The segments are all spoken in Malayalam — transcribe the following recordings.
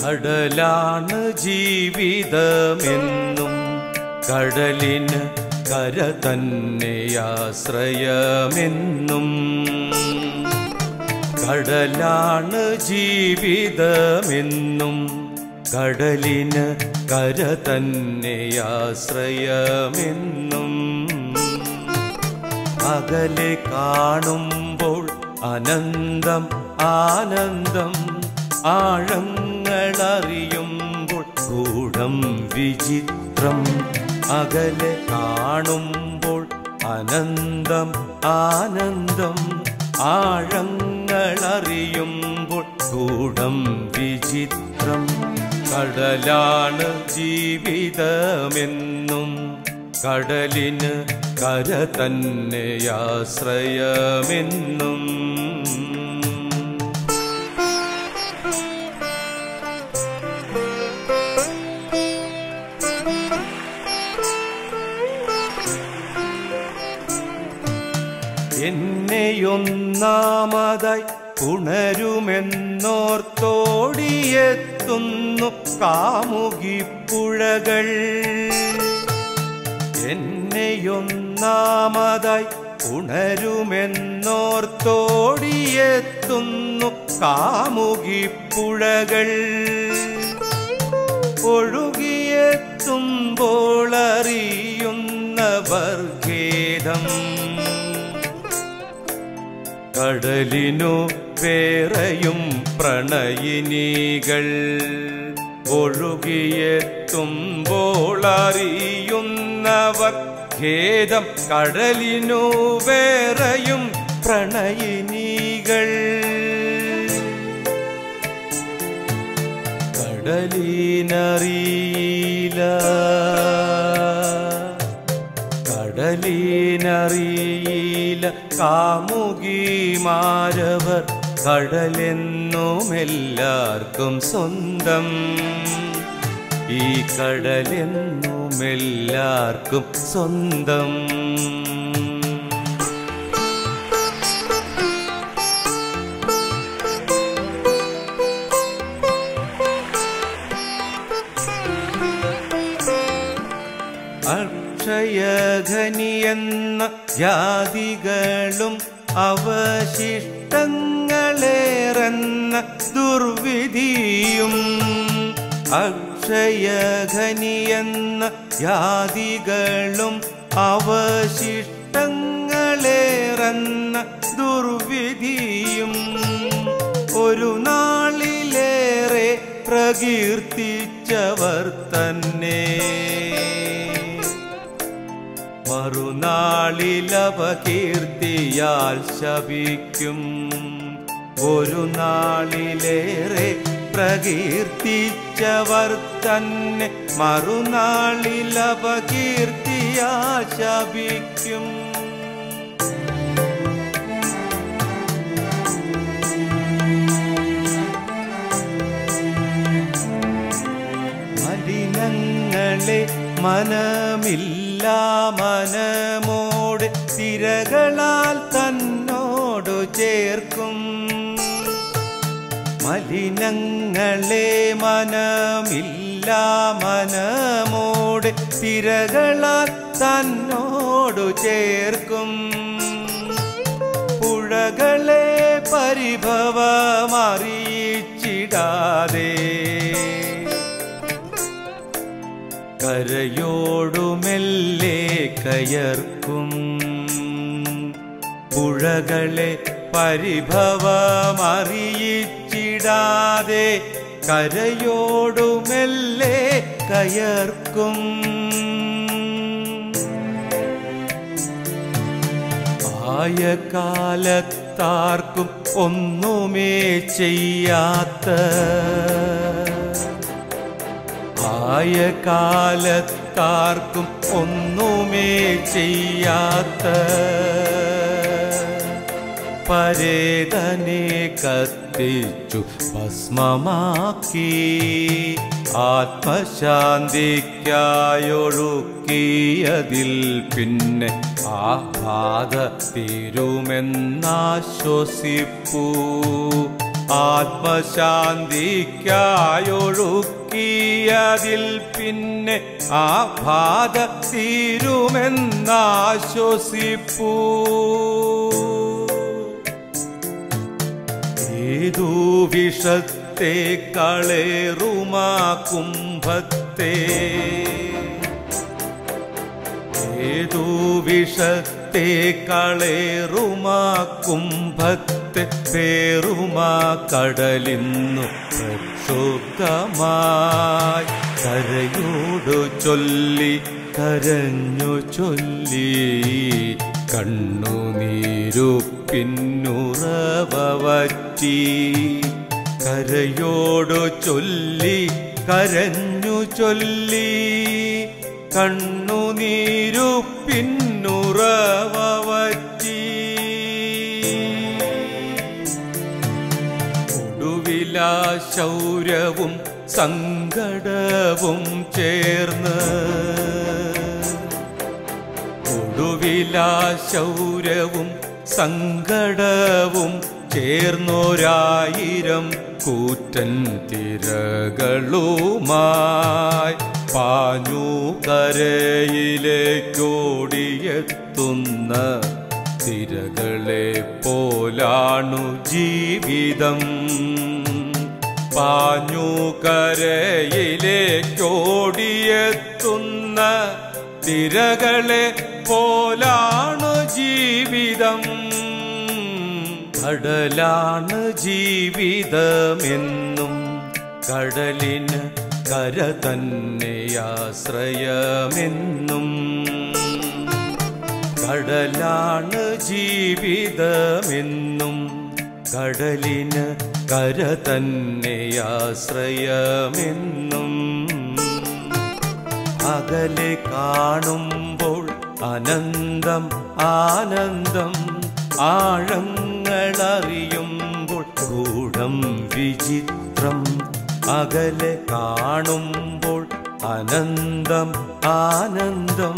കടലാണ് ജീവിതമെന്നും കടലിന് കര തന്നെയാശ്രയമെന്നും കടലാണ് ജീവിതമെന്നും കടലിന് കര തന്നെയാശ്രയമെന്നും അകലെ കാണുമ്പോൾ അനന്തം ആനന്ദം ആഴങ്ങളറിയുമ്പോൾ ഗൂഢം വിചിത്രം അകലെ കാണുമ്പോൾ അനന്തം ആനന്ദം ആഴങ്ങളറിയുമ്പോൾ ഗൂഢം വിചിത്രം കടലാണ് ജീവിതമെന്നും കടലിന് കര തന്നെയാശ്രയമെന്നും എന്നെയൊന്നാമതായി ഉണരുമെന്നോർത്തോടിയെത്തുന്നു കാമുകിപ്പുഴകൾ എന്നെയൊന്നാമതായി ഉണരുമെന്നോർത്തോടിയെത്തുന്നു കാമുകിപ്പുഴകൾ ഒഴുകിയെത്തുമ്പോൾ അറിയുന്നവർ ഖേദം കടലിനു വേറെയും പ്രണയിനികൾ ഒഴുകിയെത്തുമ്പോൾ അറിയുന്നവർ ഖേദം കടലിനു വേറെയും പ്രണയിനികൾ കടലിനറിയില്ല കടലിനറിയില്ല കാമുകിമാരവർ കടലെന്നും എല്ലാവർക്കും സ്വന്തം ഈ കടലെന്നും എല്ലാവർക്കും സ്വന്തം അക്ഷയഖനിയെന്ന ജാതികളും അവശിഷ്ടങ്ങളേറെന്ന ദുർവിധിയും അക്ഷയഖനിയെന്ന ജാതികളും അവശിഷ്ടങ്ങളേറെന്ന ദുർവിധിയും ഒരു നാളിലേറെ പ്രകീർത്തിച്ചവർ തന്നെ മറുനാളിലപകീർത്തിയാൽ ശപിക്കും ഒരു നാളിലേറെ പ്രകീർത്തിച്ചവർ തന്നെ മറുനാളിലപകീർത്തിയാൽ ശപിക്കും മലിനങ്ങളെ മനമില്ല മനമോട് തിരകളാൽ തന്നോടു ചേർക്കും മലിനങ്ങളെ മനമില്ല മനമോട് തിരകളാൽ തന്നോടു ചേർക്കും പുഴകളെ പരിഭവമറിയിച്ചിടാതെ കരയോടുമെല്ലെ കയർക്കും പുഴകളെ പരിഭവമറിയിച്ചിടാതെ കരയോടുമെല്ലെ കയർക്കും ആയ കാലത്താർക്കും ഒന്നുമേ ചെയ്യാത്ത ആയ കാലത്താർക്കും ഒന്നുമേ ചെയ്യാത്ത പരേതനെ കത്തിച്ചു ഭസ്മമാക്കി ആത്മശാന്തിക്കായൊഴുക്കിയതിൽ പിന്നെ ആ ബാധ തീരുമെന്നാശ്വസിപ്പൂ ആത്മശാന്തിക്കായൊഴുക്കിയതിൽ പിന്നെ ആ ബാധ തീരുമെന്നാശ്വസിപ്പൂ ഏതു വിഷത്തെ കളേറുമാ കുംഭത്തെ ഏതു വിഷത്തെ കളേറുമാ കുംഭത്തെ പേറുമാ കടലിന്നു പ്രക്ഷുബ്ധമായി കരയോടു ചൊല്ലി കരഞ്ഞു ചൊല്ലി കണ്ണുനീരു പിന്നുറവറ്റി കരയോടു ചൊല്ലി കരഞ്ഞു ചൊല്ലി കണ്ണുനീരു പിന്നുറവറ്റി ഒടുവിലാ ശൗര്യവും സങ്കടവും ചേർന്ന് ഒടുവിലാ ശൗര്യവും സങ്കടവും ചേർന്നൊരായിരം കൂറ്റൻ തിരകളുമായി പാഞ്ഞു കരയിലേക്കോടിയെത്തുന്ന തിരകളെ പോലാണു ജീവിതം പാഞ്ഞു കരയിലേക്കോടിയെത്തുന്ന തിരകളെ പോലാണ് ജീവിതം കടലാണ് ജീവിതമെന്നും കടലിന് കര തന്നെയാശ്രയമെന്നും കടലാണ് ജീവിതമെന്നും കടലിന് കര തന്നെയാശ്രയമെന്നും അകലെ കാണുമ്പോൾ അനന്തം ആനന്ദം ആഴങ്ങളറിയുമ്പോൾ ഗൂഢം വിചിത്രം അകലെ കാണുമ്പോൾ അനന്തം ആനന്ദം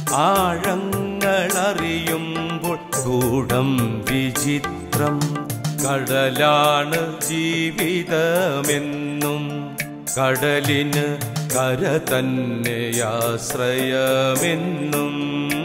ആഴങ്ങളറിയുമ്പോൾ ഗൂഢം വിചിത്രം കടലാണ് ജീവിതമെന്നും കടലിന് കര തന്നെയാശ്രയമെന്നും